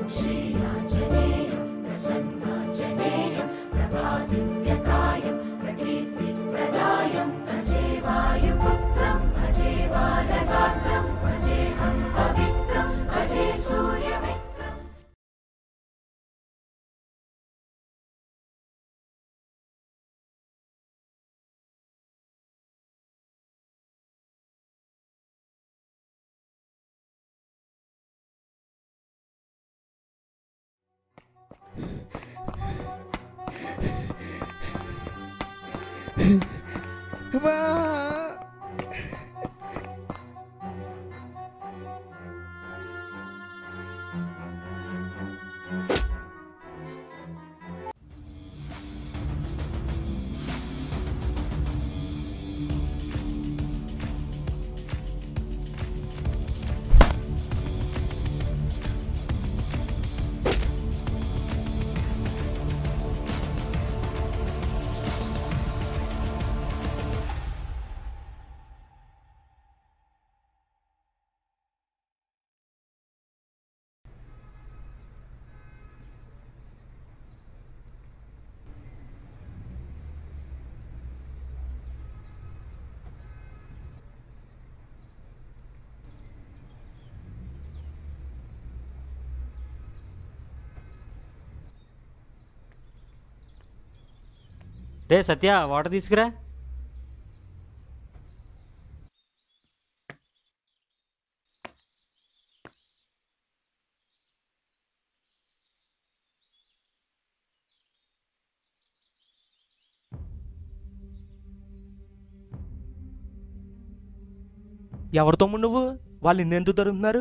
అమ్మా! రే సత్య వాటర్ తీసుకురా ఎవరు తమ్ముడు నువ్వు వాళ్ళు నిన్నెందుకు దొరుకుతున్నారు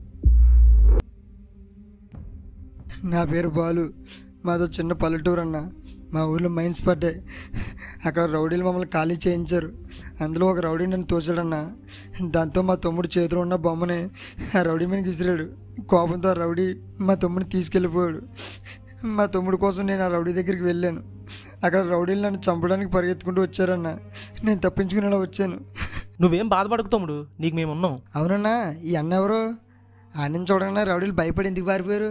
నా పేరు బాలు మాతో చిన్న పల్లెటూరు అన్న మా ఊర్లో మైన్స్ పడ్డాయి అక్కడ రౌడీలు మమ్మల్ని ఖాళీ చేయించారు అందులో ఒక రౌడీ నన్ను తోచాడన్న దాంతో మా తమ్ముడు చేతిలో ఉన్న బొమ్మని ఆ రౌడీ మీదకి విసిరాడు కోపంతో ఆ రౌడీ మా తమ్ముడిని తీసుకెళ్ళిపోయాడు మా తమ్ముడు కోసం నేను ఆ రౌడీ దగ్గరికి వెళ్ళాను అక్కడ రౌడీలు నన్ను చంపడానికి పరిగెత్తుకుంటూ వచ్చారన్న నేను తప్పించుకునేలా వచ్చాను నువ్వేం బాధపడకు తమ్ముడు నీకు మేము ఉన్నాం అవునన్నా ఈ అన్న ఎవరు అన్నం చూడగానే రౌడీలు భయపడి ఎందుకు పారిపోయారు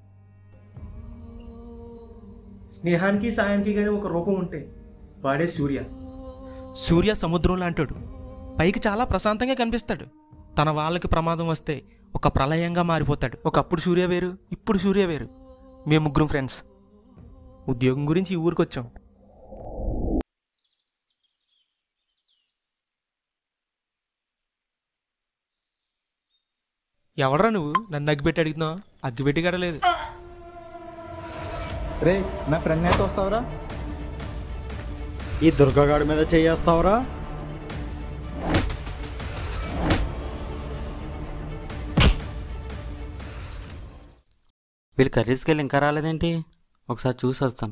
స్నేహానికి సాయానికి కానీ ఒక రూపం ఉంటే వాడే సూర్య సూర్య సముద్రం లాంటాడు పైకి చాలా ప్రశాంతంగా కనిపిస్తాడు తన వాళ్ళకి ప్రమాదం వస్తే ఒక ప్రళయంగా మారిపోతాడు ఒకప్పుడు సూర్య వేరు ఇప్పుడు సూర్య వేరు మేము ముగ్గురం ఫ్రెండ్స్ ఉద్యోగం గురించి ఈ ఊరికి వచ్చాం ఎవడరా నువ్వు నన్ను అగ్గిపెట్టి అడుగుతున్నావు అగ్గిపెట్టి గడలేదు రే నా ఫ్రెండ్ అయితే వస్తావరా ఈ దుర్గగాడి మీద చేయేస్తావురా వీళ్ళు కర్రీస్కి వెళ్ళి ఇంకా రాలేదేంటి ఒకసారి చూసి వస్తాను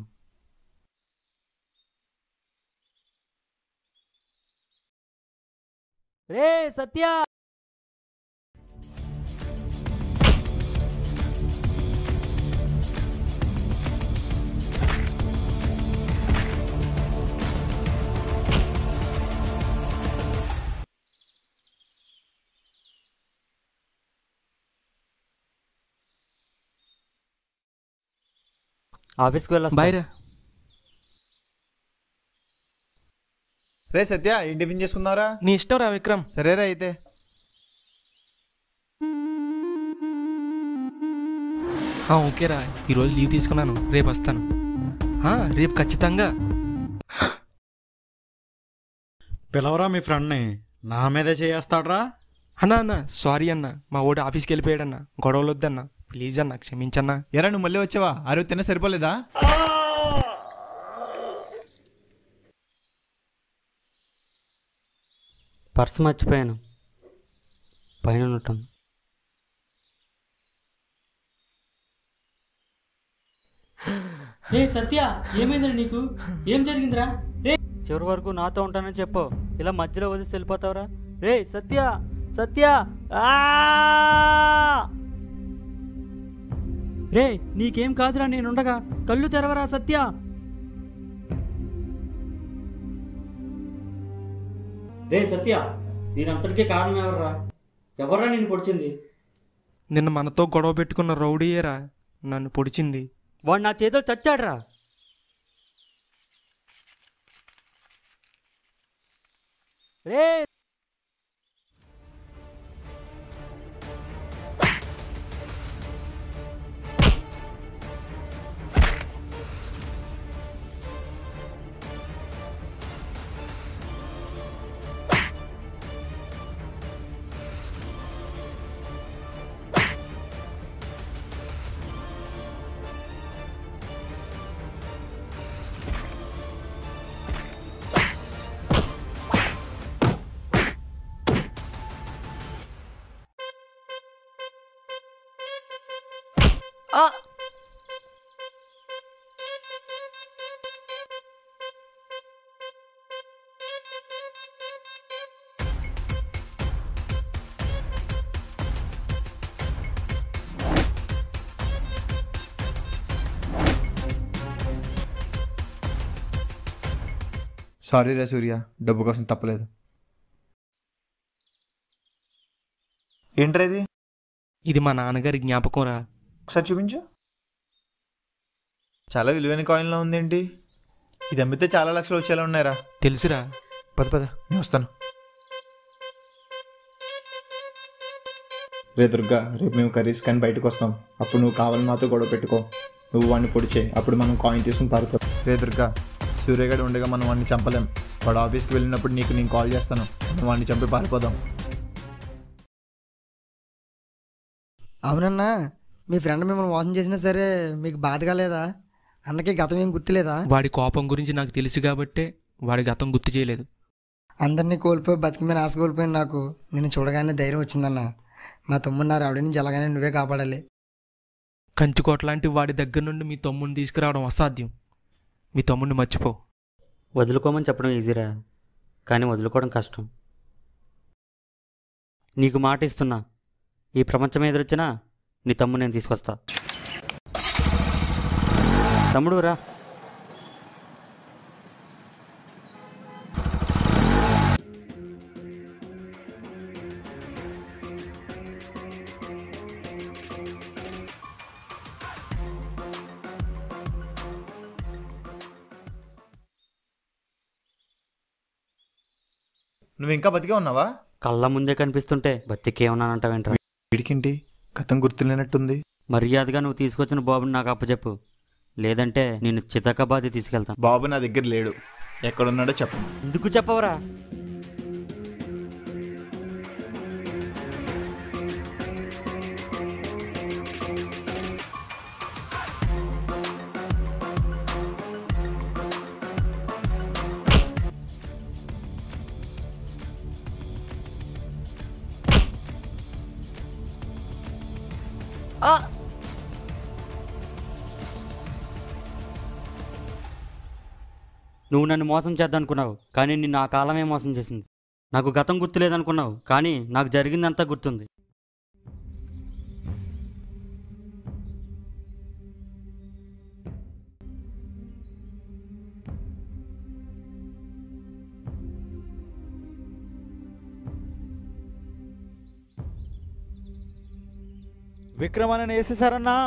రే సత్య ఆఫీస్కి వెళ్ళొస్తా బాయ్ రా రే సత్య ఏం టిఫిన్ చేసుకున్నారా నీ ఇష్టం రా విక్రమ్ సరేరా అయితే ఆ, ఓకేరా ఈరోజు లీవ్ తీసుకున్నాను రేపు వస్తాను ఆ, రేపు ఖచ్చితంగా పిలవరా మీ ఫ్రెండ్ని నా మీదే చేయేస్తాడ్రా అన్నా అన్న సారీ అన్న మా ఓడి ఆఫీస్కి వెళ్ళిపోయాడన్న గొడవలు వద్దన్న ప్లీజ్ అన్న క్షమించన్నా ఎరా నువ్వు మళ్ళీ వచ్చావా ఆ రోజు తిన్న సరిపోలేదా పర్స్ మర్చిపోయాను పైన ఉండటం రే సత్య ఏమైందిరా నీకు ఏం జరిగిందిరా రే చివరి వరకు నాతో ఉంటానని చెప్పు ఇలా మధ్యలో వదిలి వెళ్ళిపోతావురా రే సత్య సత్య ఆ! రే నీకేం కాదురా నేనుండగా కళ్ళు తెరవరా సత్య రే సత్య దీనంతటికీ కారణం ఎవర్రా ఎవర్రా నిన్ను పొడిచింది నిన్న మనతో గొడవ పెట్టుకున్న రౌడీయేరా నన్ను పొడిచింది వాడు నా చేతిలో చచ్చాడురా రే సారీ రే సూర్య డబ్బు కోసం తప్పలేదు ఏంట్రా ఇది ఇది మా నాన్నగారి జ్ఞాపకం రా ఒకసారి చూపించు చాలా విలువైన కాయిన్లో ఉందేంటి ఇది అమ్మితే చాలా లక్షలు వచ్చేలా ఉన్నాయిరా తెలుసురా పద పద నేను వస్తాను రే దుర్గా రేపు మేము కర్రీస్ కానీ బయటకు వస్తాం అప్పుడు నువ్వు కావాలని మాతో గొడవ పెట్టుకో నువ్వు వాడిని పొడిచే అప్పుడు మనం కాయిన్ తీసుకుని పారిపోతాం రే దుర్గా సూర్యగడ ఉండగా మనం వాడిని చంపలేం వాడు ఆఫీస్కి వెళ్ళినప్పుడు నీకు నేను కాల్ చేస్తాను మనం వాడిని చంపి పారిపోదాం అవునన్నా మీ ఫ్రెండ్ మిమ్మల్ని మోసం చేసినా సరే మీకు బాధగా లేదా అన్నకి గతం ఏం గుర్తులేదా వాడి కోపం గురించి నాకు తెలుసు కాబట్టే వాడి గతం గుర్తు చేయలేదు అందరినీ కోల్పోయి బతికి మీద ఆశ కోల్పోయిన నాకు నేను చూడగానే ధైర్యం వచ్చిందన్న మా తమ్ముడు నా రావడి నుంచి ఎలాగైనా నువ్వే కాపాడాలి కంచుకోట లాంటి వాడి దగ్గర నుండి మీ తమ్ముడిని తీసుకురావడం అసాధ్యం మీ తమ్ముడిని మర్చిపో వదులుకోమని చెప్పడం ఈజీరా కానీ వదులుకోవడం కష్టం నీకు మాట ఇస్తున్నా ఈ ప్రపంచం ఎదురొచ్చినా నీ తమ్ముడు నేను తీసుకొస్తా తమ్ముడు రా నువ్వు ఇంకా బతికే ఉన్నావా కళ్ళ ముందే కనిపిస్తుంటే బతికేమన్నానంటావేంట్రా వీడికేంటి గతం గుర్తులేనట్టుంది మర్యాదగా నువ్వు తీసుకొచ్చిన బాబుని నాకు అప్పచెప్పు లేదంటే నేను చితకబాది తీసుకెళ్తాను బాబు నా దగ్గర లేడు ఎక్కడున్నాడో చెప్పు ఎందుకు చెప్పవరా నువ్వు నన్ను మోసం చేద్దనుకున్నావు కానీ నిన్ను ఆ కాలమే మోసం చేసింది నాకు గతం గుర్తులేదనుకున్నావు కానీ నాకు జరిగిందంతా గుర్తుంది విక్రమ్ అని వేసేసారన్నా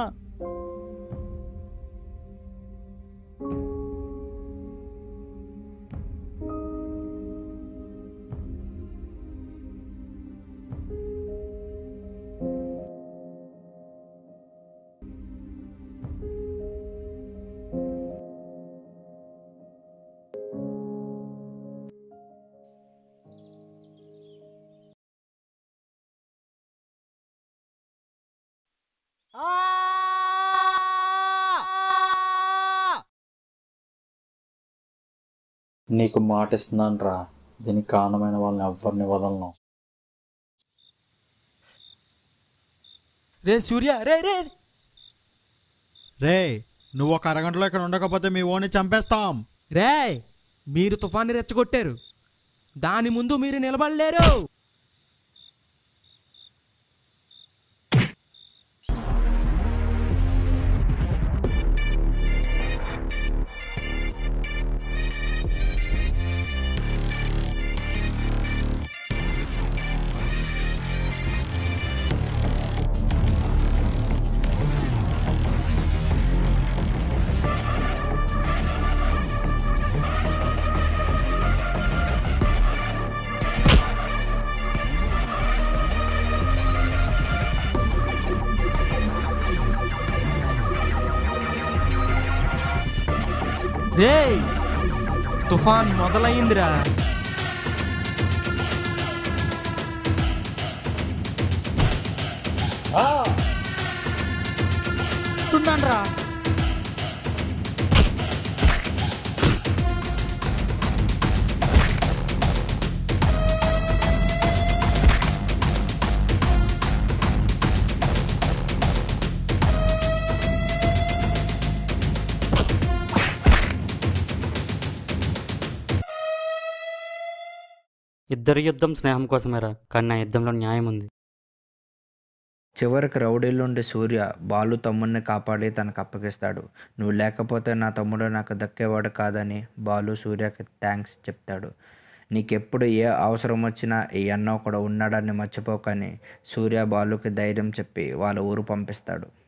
నీకు మాట ఇస్తున్నాను రా దీనికి కారణమైన వాళ్ళని ఎవరిని వదలను రే సూర్య రే రే రే నువ్వు ఒక అరగంటలో ఇక్కడ ఉండకపోతే మీ ఓని చంపేస్తాం రే మీరు తుఫాన్ని రెచ్చగొట్టారు దాని ముందు మీరు నిలబడలేరు రేయ్ తుఫాన్ మొదలైందిరా రా ఇద్దరి యుద్ధం స్నేహం కోసమేరా కానీ నా యుద్ధంలో న్యాయం ఉంది చివరికి రౌడీలుండి సూర్య బాలు తమ్ముడిని కాపాడి తనకు అప్పగిస్తాడు నువ్వు లేకపోతే నా తమ్ముడు నాకు దక్కేవాడు కాదని బాలు సూర్యకి థ్యాంక్స్ చెప్తాడు నీకెప్పుడు ఏ అవసరం వచ్చినా ఈ అన్న ఒకడు ఉన్నాడని మర్చిపోకని సూర్య బాలుకి ధైర్యం చెప్పి వాళ్ళ ఊరు పంపిస్తాడు